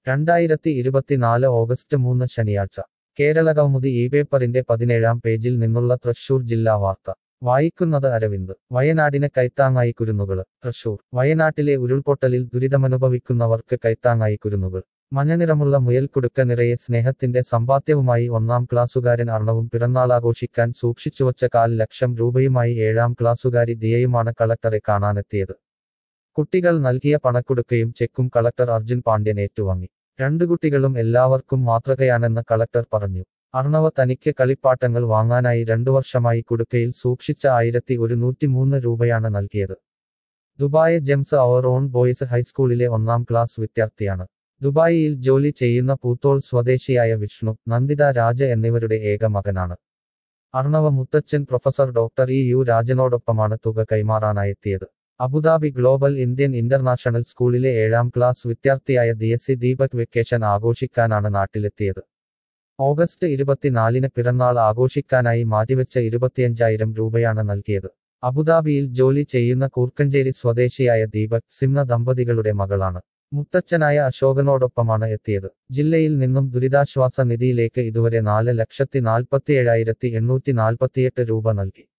രണ്ടായിരത്തി ഇരുപത്തിനാല് ഓഗസ്റ്റ് മൂന്ന് ശനിയാഴ്ച കേരള കൗമുദി ഈ പേപ്പറിന്റെ പതിനേഴാം പേജിൽ നിന്നുള്ള തൃശൂർ ജില്ലാ വാർത്ത വായിക്കുന്നത് അരവിന്ദ് വയനാടിന് കൈത്താങ്ങായി കുരുന്നുകള് തൃശൂർ വയനാട്ടിലെ ഉരുൾപൊട്ടലിൽ ദുരിതമനുഭവിക്കുന്നവർക്ക് കൈത്താങ്ങായി കുരുന്നുകൾ മഞ്ഞനിറമുള്ള മുയൽക്കുടുക്ക നിറയെ സ്നേഹത്തിന്റെ സമ്പാദ്യവുമായി ഒന്നാം ക്ലാസ്സുകാരൻ അർണവും പിറന്നാളാഘോഷിക്കാൻ സൂക്ഷിച്ചുവച്ച കാൽ ലക്ഷം രൂപയുമായി ഏഴാം ക്ലാസ്സുകാരി ദിയയുമാണ് കളക്ടറെ കാണാനെത്തിയത് കുട്ടികൾ നൽകിയ പണക്കുടുക്കയും ചെക്കും കളക്ടർ അർജുൻ പാണ്ഡ്യൻ ഏറ്റുവാങ്ങി രണ്ടു കുട്ടികളും എല്ലാവർക്കും മാതൃകയാണെന്ന് കളക്ടർ പറഞ്ഞു അർണവ തനിക്ക് കളിപ്പാട്ടങ്ങൾ വാങ്ങാനായി രണ്ടു വർഷമായി കുടുക്കയിൽ സൂക്ഷിച്ച ആയിരത്തി ഒരുന്നൂറ്റിമൂന്ന് രൂപയാണ് നൽകിയത് Dubai Gems Our Own Boys ഹൈസ്കൂളിലെ ഒന്നാം ക്ലാസ് വിദ്യാർത്ഥിയാണ് ദുബായിയിൽ ജോലി ചെയ്യുന്ന പൂത്തോൾ സ്വദേശിയായ വിഷ്ണു നന്ദിത രാജ എന്നിവരുടെ ഏക മകനാണ് അർണവ മുത്തച്ഛൻ പ്രൊഫസർ ഡോക്ടർ ഇ യു രാജനോടൊപ്പമാണ് തുക കൈമാറാനായെത്തിയത് അബുദാബി ഗ്ലോബൽ ഇന്ത്യൻ ഇന്റർനാഷണൽ സ്കൂളിലെ ഏഴാം ക്ലാസ് വിദ്യാർത്ഥിയായ ദിയസി ദീപക് വെക്കേഷൻ ആഘോഷിക്കാനാണ് നാട്ടിലെത്തിയത് ഓഗസ്റ്റ് ഇരുപത്തിനാലിന് പിറന്നാൾ ആഘോഷിക്കാനായി മാറ്റിവെച്ച ഇരുപത്തിയഞ്ചായിരം രൂപയാണ് നൽകിയത് അബുദാബിയിൽ ജോലി ചെയ്യുന്ന കൂർക്കഞ്ചേരി സ്വദേശിയായ ദീപക് സിംന ദമ്പതികളുടെ മകളാണ് മുത്തച്ഛനായ അശോകനോടൊപ്പമാണ് എത്തിയത് ജില്ലയിൽ നിന്നും ദുരിതാശ്വാസ നിധിയിലേക്ക് ഇതുവരെ നാല് ലക്ഷത്തി നാൽപ്പത്തിയേഴായിരത്തി എണ്ണൂറ്റി നാൽപ്പത്തിയെട്ട് രൂപ നൽകി